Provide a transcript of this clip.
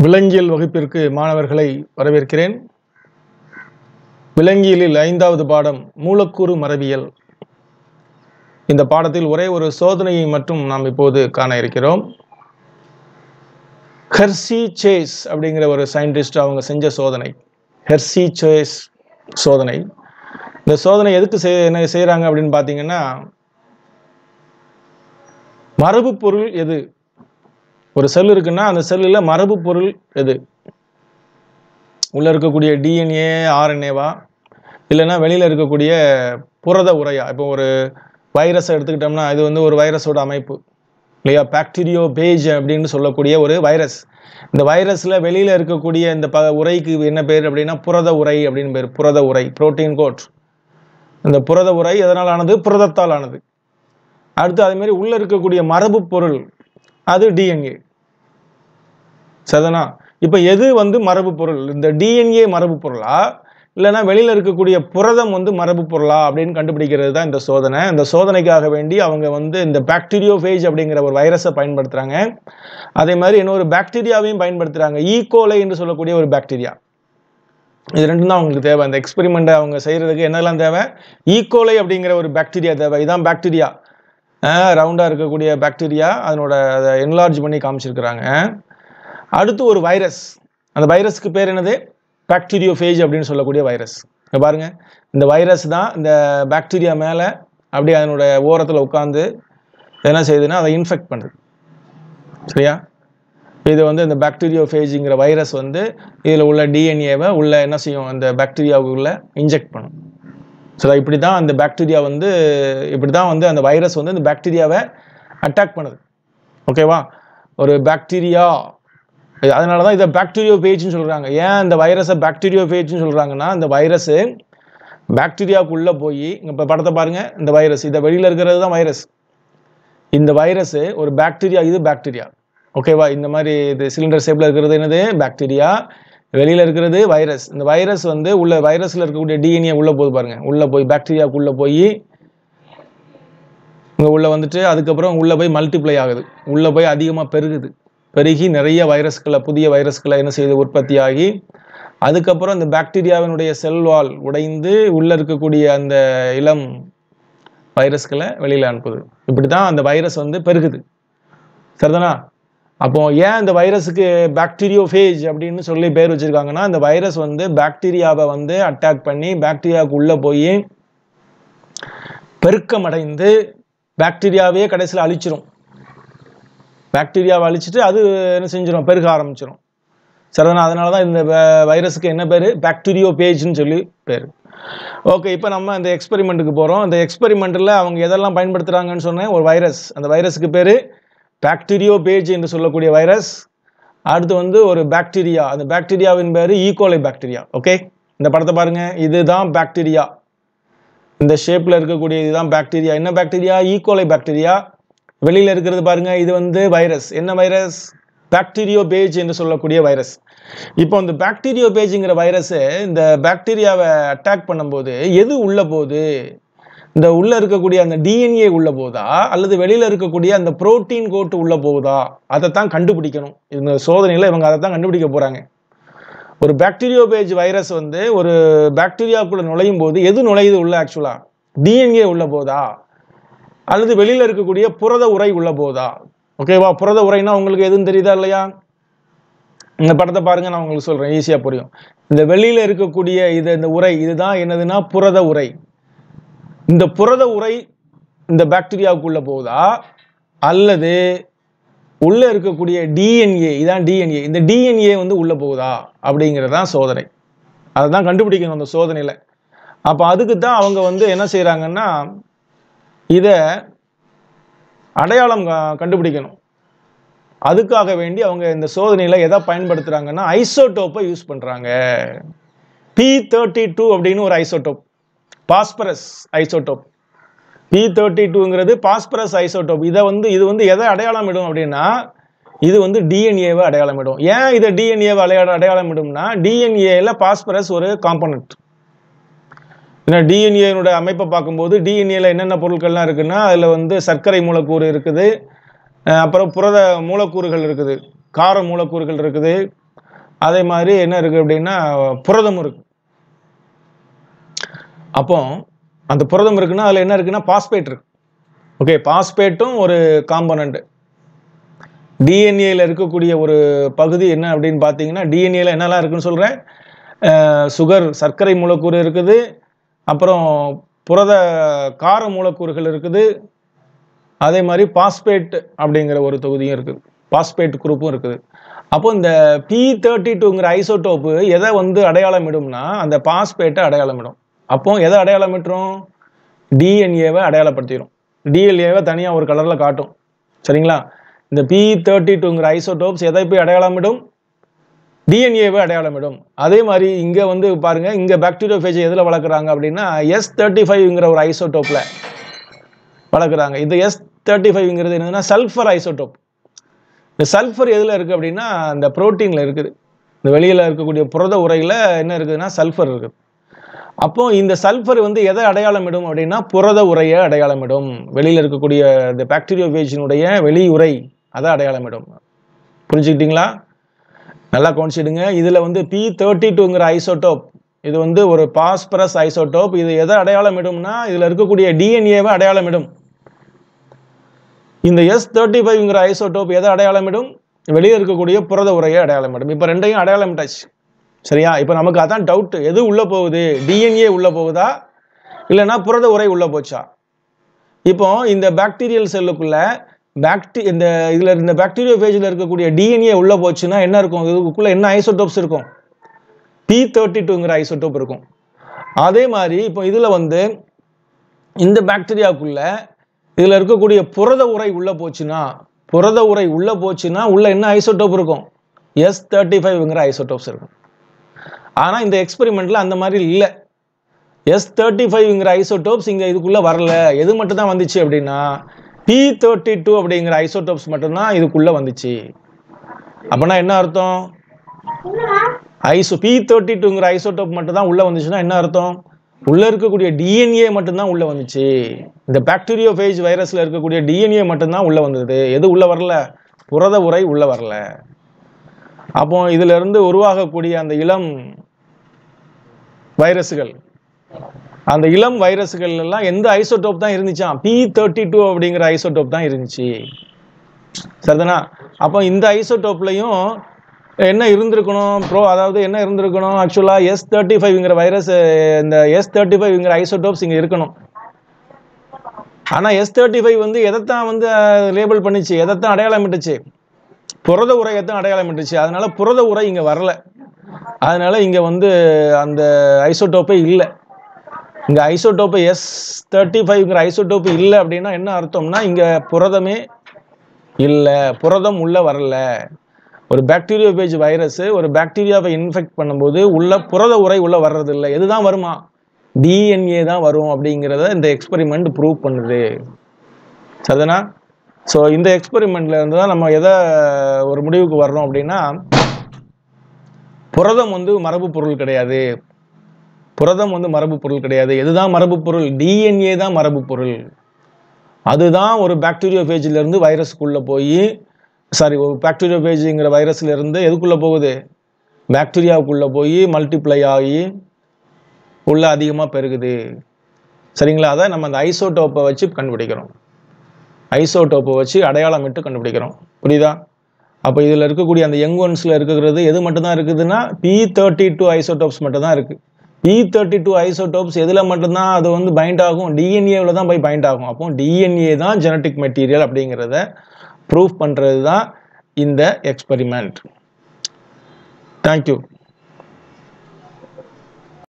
விலங்கியல் வகுப்பிற்கு மாணவர்களை வரவேற்கிறேன் விலங்கியலில் ஐந்தாவது பாடம் மூலக்கூறு மரபியல் இந்த பாடத்தில் ஒரே ஒரு சோதனையை மட்டும் நாம் இப்போது காண இருக்கிறோம் ஹெர்சி சேஸ் அப்படிங்கிற ஒரு சயின்டிஸ்ட் அவங்க செஞ்ச சோதனை ஹெர்சி சேஸ் சோதனை இந்த சோதனை எதுக்கு செய் என்ன செய்கிறாங்க அப்படின்னு பார்த்தீங்கன்னா மரபு பொருள் எது ஒரு செல் இருக்குன்னா அந்த செல்லில் மரபு பொருள் எது உள்ள இருக்கக்கூடிய டிஎன்ஏ ஆர்என்ஏவா இல்லைன்னா வெளியில் இருக்கக்கூடிய புரத உரையா இப்போ ஒரு வைரஸை எடுத்துக்கிட்டோம்னா இது வந்து ஒரு வைரஸோட அமைப்பு இல்லையா பாக்டீரியோ பேஜ் அப்படின்னு சொல்லக்கூடிய ஒரு வைரஸ் இந்த வைரஸில் வெளியில் இருக்கக்கூடிய இந்த ப உரைக்கு என்ன பேர் அப்படின்னா புரத உரை அப்படின்னு பேர் புரத உரை புரோட்டீன் கோட் இந்த புரத உரை எதனால் ஆனது புரதத்தால் ஆனது அடுத்து அதேமாரி உள்ளே இருக்கக்கூடிய மரபு பொருள் அது டிஎன்ஏ சரிதானா இப்போ எது வந்து மரபு பொருள் இந்த டிஎன்ஏ மரபு பொருளா இல்லைன்னா வெளியில் இருக்கக்கூடிய புரதம் வந்து மரபு பொருளா அப்படின்னு கண்டுபிடிக்கிறது தான் இந்த சோதனை இந்த சோதனைக்காக வேண்டி அவங்க வந்து இந்த பாக்டீரியோஃபேஜ் அப்படிங்கிற ஒரு வைரஸை பயன்படுத்துகிறாங்க அதே மாதிரி இன்னொரு பாக்டீரியாவையும் பயன்படுத்துகிறாங்க ஈகோலை என்று சொல்லக்கூடிய ஒரு பாக்டீரியா இது ரெண்டும் தான் அவங்களுக்கு தேவை அந்த எக்ஸ்பெரிமெண்ட்டை அவங்க செய்கிறதுக்கு என்னெல்லாம் தேவை ஈகோலை அப்படிங்கிற ஒரு பாக்டீரியா தேவை இதான் பாக்டீரியா ரவுண்டாக இருக்கக்கூடிய பாக்டீரியா அதனோட அதை என்லார்ஜ் பண்ணி காமிச்சிருக்கிறாங்க அடுத்து ஒரு வைரஸ் அந்த வைரஸ்க்கு பேர் என்னது பாக்டீரியோஃபேஜ் அப்படின்னு சொல்லக்கூடிய வைரஸ் இங்க பாருங்க இந்த வைரஸ் தான் இந்த பாக்டீரியா மேலே அப்படியே அதனோட ஓரத்தில் உட்காந்து என்ன செய்யுதுன்னா அதை இன்ஃபெக்ட் பண்ணுது சரியா இது வந்து இந்த பாக்டீரியோஃபேஜுங்கிற வைரஸ் வந்து இதில் உள்ள டிஎன்ஏவை உள்ள என்ன செய்யும் அந்த பாக்டீரியாவுக்குள்ள இன்ஜெக்ட் பண்ணும் ஸோ இப்படி தான் அந்த பாக்டீரியா வந்து இப்படி தான் வந்து அந்த வைரஸ் வந்து இந்த பாக்டீரியாவை அட்டாக் பண்ணுது ஓகேவா ஒரு பாக்டீரியா அதனால தான் இதை பாக்டீரியோ பேஜ்னு சொல்கிறாங்க ஏன் இந்த வைரஸை பாக்டீரியோ பேஜ்னு சொல்கிறாங்கன்னா இந்த வைரஸு பாக்டீரியாவுக்குள்ளே போய் இப்போ படத்தை பாருங்கள் இந்த வைரஸ் இதை வெளியில் இருக்கிறது தான் வைரஸ் இந்த வைரஸு ஒரு பாக்டீரியா இது பாக்டீரியா ஓகேவா இந்த மாதிரி இது சிலிண்டர் ஷேப்பில் இருக்கிறது என்னது பாக்டீரியா வெளியில் இருக்கிறது வைரஸ் இந்த வைரஸ் வந்து உள்ள வைரஸில் இருக்கக்கூடிய டிஎன்ஏ உள்ளே போகுது பாருங்கள் உள்ளே போய் பாக்டீரியாவுக்குள்ளே போய் இங்கே உள்ளே வந்துட்டு அதுக்கப்புறம் உள்ளே போய் மல்டிப்ளை ஆகுது உள்ளே போய் அதிகமாக பெருகுது பெருகி நிறைய வைரஸ்களை புதிய வைரஸ்களை என்ன செய்யுது உற்பத்தி ஆகி அதுக்கப்புறம் இந்த பாக்டீரியாவினுடைய செல்வால் உடைந்து உள்ளே இருக்கக்கூடிய அந்த இளம் வைரஸ்களை வெளியில் அனுப்புது இப்படி தான் அந்த வைரஸ் வந்து பெருகுது சரிதானா அப்போ ஏன் இந்த வைரஸுக்கு பாக்டீரியோஃபேஜ் அப்படின்னு சொல்லி பேர் வச்சிருக்காங்கன்னா இந்த வைரஸ் வந்து பாக்டீரியாவை வந்து அட்டாக் பண்ணி பாக்டீரியாவுக்கு உள்ளே போய் பெருக்கமடைந்து பாக்டீரியாவே கடைசியில் அழிச்சிரும் பாக்டீரியாவை அழிச்சிட்டு அது என்ன செஞ்சிடும் பெருக ஆரம்பிச்சிடும் சரிதானா அதனால தான் இந்த வைரஸுக்கு என்ன பேர் பாக்டீரியோ பேஜ்னு சொல்லி பேர் ஓகே இப்போ நம்ம இந்த எக்ஸ்பெரிமெண்ட்டுக்கு போகிறோம் இந்த எக்ஸ்பெரிமெண்ட்டில் அவங்க எதெல்லாம் பயன்படுத்துகிறாங்கன்னு சொன்னேன் ஒரு வைரஸ் அந்த வைரஸுக்கு பேர் பாக்டீரியோ பேஜ் என்று சொல்லக்கூடிய வைரஸ் அடுத்து வந்து ஒரு பாக்டீரியா அந்த பாக்டீரியாவின் பேர் ஈகோலை பாக்டீரியா ஓகே இந்த படத்தை பாருங்கள் இதுதான் பாக்டீரியா இந்த ஷேப்பில் இருக்கக்கூடிய இதுதான் பாக்டீரியா என்ன பாக்டீரியா ஈகோலை பாக்டீரியா வெளியில் இருக்கிறது பாருங்க இது வந்து வைரஸ் என்ன வைரஸ் பாக்டீரியோ பேஜ் என்று சொல்லக்கூடிய வைரஸ் இப்போ இந்த பாக்டீரியோ பேஜுங்கிற வைரஸ் இந்த பாக்டீரியாவை அட்டாக் பண்ணும்போது எது உள்ள போகுது இந்த உள்ள இருக்கக்கூடிய அந்த டிஎன்ஏ உள்ள போகுதா அல்லது வெளியில இருக்கக்கூடிய அந்த புரோட்டீன் கோட்டு உள்ள போகுதா அதை தான் கண்டுபிடிக்கணும் இந்த சோதனையில் இவங்க அதை தான் கண்டுபிடிக்க போறாங்க ஒரு பாக்டீரியோ பேஜ் வைரஸ் வந்து ஒரு பாக்டீரியாவுக்குள்ள நுழையும் போது எது நுழையுது உள்ள ஆக்சுவலா டிஎன்ஏ உள்ள போதா அல்லது வெளியில இருக்கக்கூடிய புரத உரை உள்ள போதா ஓகேவா புரத உரைனா உங்களுக்கு எதுவும் தெரியுதா இல்லையா இந்த படத்தை பாருங்க நான் உங்களுக்கு சொல்றேன் ஈஸியா புரியும் இந்த வெளியில இருக்கக்கூடிய இது இந்த உரை இதுதான் என்னதுன்னா புரத உரை இந்த புரத உரை இந்த பாக்டீரியாவுக்குள்ள போகுதா அல்லது உள்ள இருக்கக்கூடிய டிஎன்ஏ இதான் டிஎன்ஏ இந்த டிஎன்ஏ வந்து உள்ள போகுதா அப்படிங்கிறது தான் சோதனை அதை தான் கண்டுபிடிக்கணும் அந்த சோதனையில் அப்போ அதுக்கு தான் அவங்க வந்து என்ன செய்கிறாங்கன்னா இதை அடையாளம் கண்டுபிடிக்கணும் அதுக்காக வேண்டி அவங்க இந்த சோதனையில் எதை பயன்படுத்துகிறாங்கன்னா ஐசோட்டோப்பை யூஸ் பண்ணுறாங்க பி தேர்ட்டி டூ அப்படின்னு ஒரு isotope phosphorus isotope P thirty டூங்கிறது பாஸ்பரஸ் ஐசோட்டோப் இதை வந்து இது வந்து எதை அடையாளம் இடும் அப்படின்னா இது வந்து டிஎன்ஏவை அடையாளம் இடும் ஏன் இதை டிஎன்ஏவை அடையாள அடையாளம் இடும்னா டிஎன்ஏல பாஸ்பரஸ் ஒரு காம்பனண்ட் ஏன்னா டிஎன்ஏனுடைய அமைப்பை பார்க்கும்போது டிஎன்ஏல என்னென்ன பொருட்கள்லாம் இருக்குன்னா அதில் வந்து சர்க்கரை மூலக்கூறு இருக்குது அப்புறம் புரத மூலக்கூறுகள் இருக்குது கார மூலக்கூறுகள் இருக்குது அதே மாதிரி என்ன இருக்குது அப்படின்னா புரதமும் இருக்கு அப்போ அந்த புரதம் இருக்குன்னா அதில் என்ன இருக்குன்னா பாஸ்பேட் இருக்கு ஓகே பாஸ்பேட்டும் ஒரு காம்பனண்ட் டிஎன்ஏல இருக்கக்கூடிய ஒரு பகுதி என்ன அப்படின்னு பார்த்தீங்கன்னா டிஎன்ஏல என்னெல்லாம் இருக்குன்னு சொல்கிறேன் சுகர் சர்க்கரை மூலக்கூறு இருக்குது அப்புறம் புரத கார மூலக்கூறுகள் இருக்குது அதே மாதிரி பாஸ்பேட் அப்படிங்கிற ஒரு தொகுதியும் இருக்குது பாஸ்பேட் குரூப்பும் இருக்குது அப்போ இந்த பி தேர்ட்டி டூங்கிற ஐசோடோப்பு எதை வந்து அடையாளமிடும்னா அந்த பாஸ்பேட்டை அடையாளமிடும் அப்போ எதை அடையாளமிட்டுரும் டிஎன்ஏவை அடையாளப்படுத்திடும் டிஎன்ஏவை தனியாக ஒரு கலரில் காட்டும் சரிங்களா இந்த பி தேர்ட்டி டூங்கிற ஐசோடோப்ஸ் எதை போய் அடையாளமிடும் டிஎன்ஏவை அடையாளமிடும் அதே மாதிரி இங்கே வந்து பாருங்க இங்கே பாக்டீரியோஃபேஜ் எதில் வளர்க்குறாங்க அப்படின்னா எஸ் தேர்ட்டி ஃபைவ்ங்கிற ஒரு ஐசோடோப்பில் வளர்க்குறாங்க இது எஸ் தேர்ட்டி ஃபைவ்ங்கிறது என்னதுன்னா சல்ஃபர் ஐசோடோப் இந்த சல்ஃபர் எதில் இருக்குது அப்படின்னா இந்த புரோட்டீனில் இருக்குது இந்த வெளியில் இருக்கக்கூடிய புரத உரையில் என்ன இருக்குதுன்னா சல்ஃபர் இருக்குது அப்போ இந்த சல்ஃபர் வந்து எதை அடையாளமிடும் அப்படின்னா புரத உரையை அடையாளமிடும் வெளியில் இருக்கக்கூடிய இந்த பாக்டீரியோஃபேஜினுடைய வெளியுறை அதை அடையாளமிடும் புரிஞ்சுக்கிட்டீங்களா நல்லா கவனிச்சிடுங்க இதில் வந்து பி தேர்ட்டி டூங்கிற ஐசோடோப் இது வந்து ஒரு பாஸ்பரஸ் ஐசோடோப் இது எதை அடையாளமிடும்னா இதில் இருக்கக்கூடிய டிஎன்ஏவை அடையாளமிடும் இந்த எஸ் தேர்ட்டி ஃபைவ்ங்கிற ஐசோடோப் எதை அடையாளமிடும் வெளியே இருக்கக்கூடிய புரத உரையை அடையாளமிடும் இப்போ ரெண்டையும் அடையாளமிட்டாச்சு சரியா இப்போ நமக்கு அதான் டவுட் எது உள்ளே போகுது டிஎன்ஏ உள்ளே போகுதா இல்லைன்னா புரத உரை உள்ளே போச்சா இப்போ இந்த பாக்டீரியல் செல்லுக்குள்ள பாக்டி இந்த இதில் இந்த பாக்டீரியோ ஃபேஜில் இருக்கக்கூடிய டிஎன்ஏ உள்ளே போச்சுன்னா என்ன இருக்கும் இதுக்குள்ளே என்ன ஐசோடோப்ஸ் இருக்கும் பி தேர்ட்டி டூங்கிற ஐசோடோப் இருக்கும் அதே மாதிரி இப்போ இதில் வந்து இந்த பாக்டீரியாவுக்குள்ள இதில் இருக்கக்கூடிய புரத உரை உள்ளே போச்சுன்னா புரத உரை உள்ளே போச்சுன்னா உள்ள என்ன ஐசோடோப் இருக்கும் எஸ் தேர்ட்டி ஃபைவ்ங்கிற ஐசோடோப்ஸ் இருக்கும் ஆனால் இந்த எக்ஸ்பெரிமெண்ட்டில் அந்த மாதிரி இல்லை எஸ் தேர்ட்டி ஃபைவ்ங்கிற ஐசோடோப்ஸ் இங்கே இதுக்குள்ளே வரல எது மட்டும் தான் வந்துச்சு அப்படின்னா பி தேர்ட்டி டூ அப்படிங்கிற ஐசோடோப்ஸ் மட்டும்தான் இதுக்குள்ளே வந்துச்சு அப்படின்னா என்ன அர்த்தம் ஐசோ பி தேர்ட்டி டூங்கிற ஐசோடோப் மட்டும் தான் உள்ளே வந்துச்சுன்னா என்ன அர்த்தம் உள்ளே இருக்கக்கூடிய டிஎன்ஏ மட்டும்தான் உள்ளே வந்துச்சு இந்த பாக்டீரியோ ஃபேஜ் வைரஸில் இருக்கக்கூடிய டிஎன்ஏ மட்டும்தான் உள்ளே வந்தது எது உள்ளே வரல புரத உரை உள்ளே வரல அப்போ இதிலிருந்து உருவாகக்கூடிய அந்த இளம் வைரஸுகள் அந்த இளம் வைரஸுகள் எல்லாம் எந்த ஐசோடோப் தான் இருந்துச்சாம் பி தேர்ட்டி டூ அப்படிங்கிற ஐசோடோப் தான் இருந்துச்சு சரிதானா அப்போ இந்த ஐசோடோப்லையும் என்ன இருந்திருக்கணும் ப்ரோ அதாவது என்ன இருந்திருக்கணும் ஆக்சுவலாக எஸ் தேர்ட்டி ஃபைவ்ங்கிற வைரஸ் இந்த எஸ் தேர்ட்டி ஃபைவ்ங்கிற ஐசோடோப்ஸ் இங்கே இருக்கணும் ஆனால் எஸ் தேர்ட்டி ஃபைவ் வந்து எதைத்தான் வந்து லேபிள் பண்ணிச்சு எதைத்தான் அடையாளமிட்டுச்சு புரத உரையத்தான் அடையாளமிட்டுச்சு அதனால புரத உரை இங்கே வரல அதனால இங்கே வந்து அந்த ஐசோடோப்பே இல்லை இங்கே ஐசோடோப்பு எஸ் தேர்ட்டி ஃபைவ்ங்கிற ஐசோடோப்பு இல்லை அப்படின்னா என்ன அர்த்தம்னா இங்கே புரதமே இல்லை புரதம் உள்ளே வரல ஒரு பாக்டீரியோ பேஜ் வைரஸ் ஒரு பாக்டீரியாவை இன்ஃபெக்ட் பண்ணும்போது உள்ள புரத உரை உள்ள வர்றது இல்லை எதுதான் வருமா டிஎன்ஏ தான் வரும் அப்படிங்கிறத இந்த எக்ஸ்பெரிமெண்ட் ப்ரூவ் பண்ணுது சரிதானா ஸோ இந்த எக்ஸ்பெரிமெண்ட்ல இருந்து தான் நம்ம எதை ஒரு முடிவுக்கு வர்றோம் அப்படின்னா புரதம் வந்து மரபு பொருள் கிடையாது புரதம் வந்து மரபு பொருள் கிடையாது எதுதான் மரபு பொருள் டிஎன்ஏ தான் மரபு பொருள் அதுதான் ஒரு பாக்டீரியோ பேஜில் இருந்து வைரஸ்க்குள்ள போய் சாரி ஒரு பாக்டீரியோ பேஜுங்கிற வைரஸ்ல இருந்து எதுக்குள்ள போகுது பாக்டீரியாவுக்குள்ள போய் மல்டிப்ளை ஆகி உள்ள அதிகமாக பெருகுது சரிங்களா அதை நம்ம அந்த ஐசோடோப்பை வச்சு கண்டுபிடிக்கிறோம் ஐசோடோப்பை வச்சு அடையாளமிட்டு கண்டுபிடிக்கிறோம் புரியுதா அப்போ இதில் இருக்கக்கூடிய அந்த யங் ஒன்ஸில் இருக்கிறது எது மட்டும்தான் இருக்குதுன்னா பி தேர்ட்டி டூ ஐசோடோப்ஸ் மட்டும்தான் இருக்குது பி தேர்ட்டி டூ ஐசோடோப்ஸ் எதில் மட்டும்தான் அது வந்து பைண்ட் ஆகும் டிஎன்ஏவில் தான் போய் பைண்ட் ஆகும் அப்போ டிஎன்ஏ தான் ஜெனட்டிக் மெட்டீரியல் அப்படிங்கிறத ப்ரூஃப் பண்ணுறது தான் இந்த எக்ஸ்பெரிமெண்ட் தேங்க்யூ